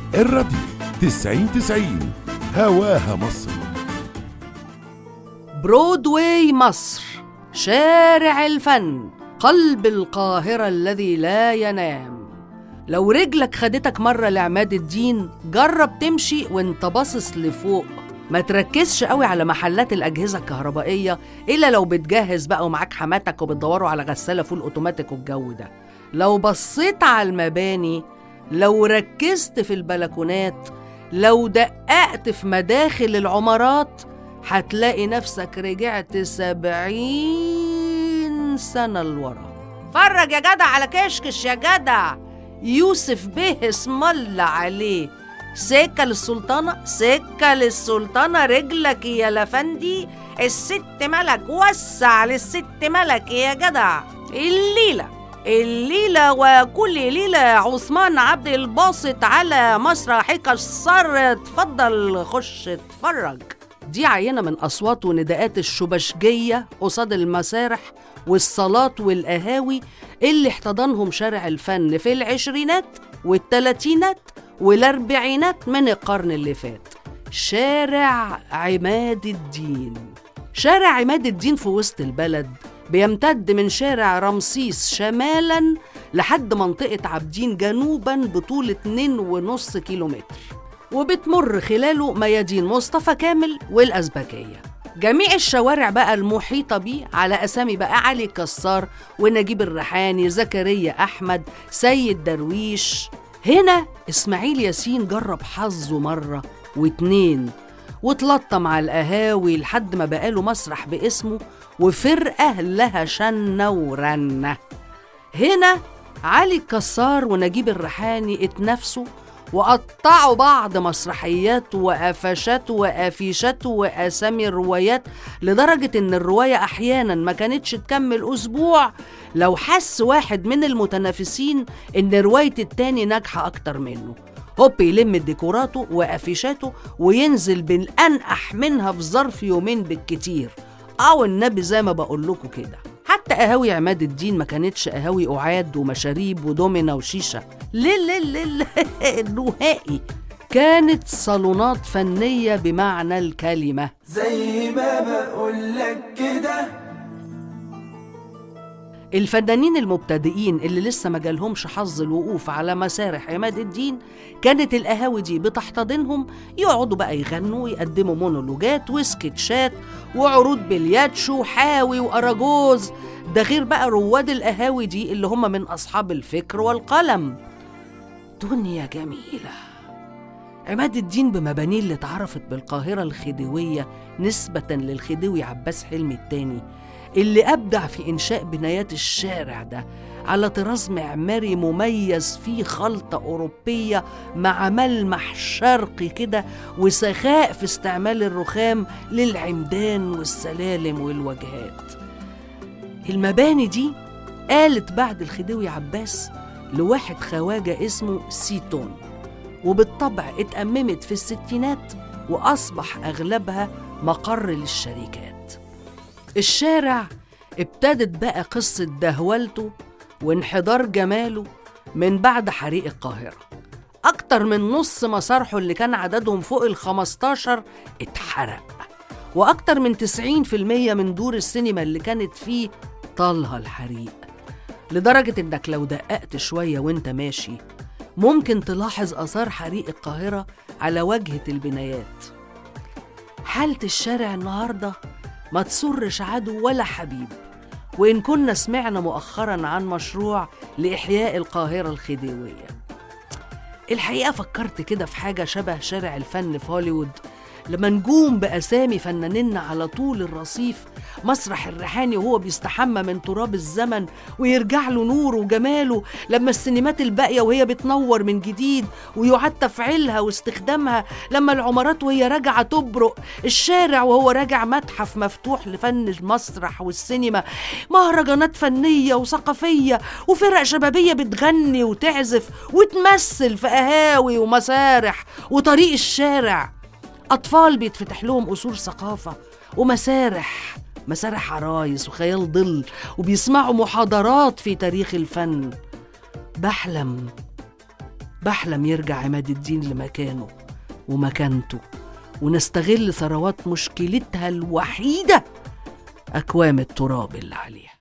الراديو تسعين تسعين هواها مصر برودواي مصر شارع الفن قلب القاهرة الذي لا ينام لو رجلك خدتك مرة لعماد الدين جرب تمشي وانت باصص لفوق ما تركزش قوي على محلات الأجهزة الكهربائية إلا لو بتجهز بقى ومعاك حماتك وبتدوروا على غسالة فول أوتوماتيك والجو ده لو بصيت على المباني لو ركزت في البلكونات لو دققت في مداخل العمارات هتلاقي نفسك رجعت سبعين سنة لورا فرج يا جدع على كشكش يا جدع يوسف به اسم الله عليه سكة للسلطانة سكة للسلطانة رجلك يا لفندي الست ملك وسع للست ملك يا جدع الليلة الليلة وكل ليلة عثمان عبد الباسط على مسرح كسر اتفضل خش اتفرج دي عينة من أصوات ونداءات الشبشجية قصاد المسارح والصالات والقهاوي اللي احتضنهم شارع الفن في العشرينات والتلاتينات والأربعينات من القرن اللي فات شارع عماد الدين شارع عماد الدين في وسط البلد بيمتد من شارع رمسيس شمالا لحد منطقة عابدين جنوبا بطول 2.5 كيلومتر وبتمر خلاله ميادين مصطفى كامل والأزبكية جميع الشوارع بقى المحيطة بيه على أسامي بقى علي كسار ونجيب الريحاني زكريا أحمد سيد درويش هنا إسماعيل ياسين جرب حظه مرة واتنين واتلطم على القهاوي لحد ما بقاله مسرح باسمه وفرقة لها شنة ورنة هنا علي الكسار ونجيب الريحاني اتنافسوا وقطعوا بعض مسرحيات وقفشات وقفيشات واسامي الروايات لدرجه ان الروايه احيانا ما كانتش تكمل اسبوع لو حس واحد من المتنافسين ان روايه التاني ناجحه اكتر منه هوب يلم ديكوراته وقفيشاته وينزل بالانقح منها في ظرف يومين بالكتير او النبي زي ما بقول لكم كده حتى قهاوي عماد الدين ما كانتش قهاوي قعاد ومشاريب ودومينا وشيشه ليه ليه ليه نهائي كانت صالونات فنيه بمعنى الكلمه زي ما بقولك كده الفنانين المبتدئين اللي لسه ما جالهمش حظ الوقوف على مسارح عماد الدين كانت القهاوي دي بتحتضنهم يقعدوا بقى يغنوا ويقدموا مونولوجات وسكتشات وعروض بلياتشو وحاوي وأراجوز ده غير بقى رواد القهاوي دي اللي هم من أصحاب الفكر والقلم دنيا جميلة عماد الدين بمبانيه اللي اتعرفت بالقاهرة الخديوية نسبة للخديوي عباس حلمي التاني اللي أبدع في إنشاء بنايات الشارع ده على طراز معماري مميز فيه خلطة أوروبية مع ملمح شرقي كده وسخاء في استعمال الرخام للعمدان والسلالم والواجهات المباني دي قالت بعد الخديوي عباس لواحد خواجة اسمه سيتون وبالطبع اتأممت في الستينات وأصبح أغلبها مقر للشركات الشارع ابتدت بقى قصة دهولته وانحدار جماله من بعد حريق القاهرة أكتر من نص مسارحه اللي كان عددهم فوق ال 15 اتحرق وأكتر من 90% من دور السينما اللي كانت فيه طالها الحريق لدرجة إنك لو دققت شوية وإنت ماشي ممكن تلاحظ آثار حريق القاهرة على واجهة البنايات حالة الشارع النهارده ما تسرش عدو ولا حبيب وإن كنا سمعنا مؤخرا عن مشروع لإحياء القاهرة الخديوية الحقيقة فكرت كده في حاجة شبه شارع الفن في هوليوود لما نجوم بأسامي فنانينا على طول الرصيف مسرح الريحاني وهو بيستحمى من تراب الزمن ويرجع له نوره وجماله لما السينمات الباقية وهي بتنور من جديد ويعاد تفعيلها واستخدامها لما العمارات وهي راجعة تبرق الشارع وهو راجع متحف مفتوح لفن المسرح والسينما مهرجانات فنية وثقافية وفرق شبابية بتغني وتعزف وتمثل في قهاوي ومسارح وطريق الشارع أطفال بيتفتح لهم قصور ثقافة ومسارح مسارح عرايس وخيال ظل وبيسمعوا محاضرات في تاريخ الفن بحلم بحلم يرجع عماد الدين لمكانه ومكانته ونستغل ثروات مشكلتها الوحيدة أكوام التراب اللي عليها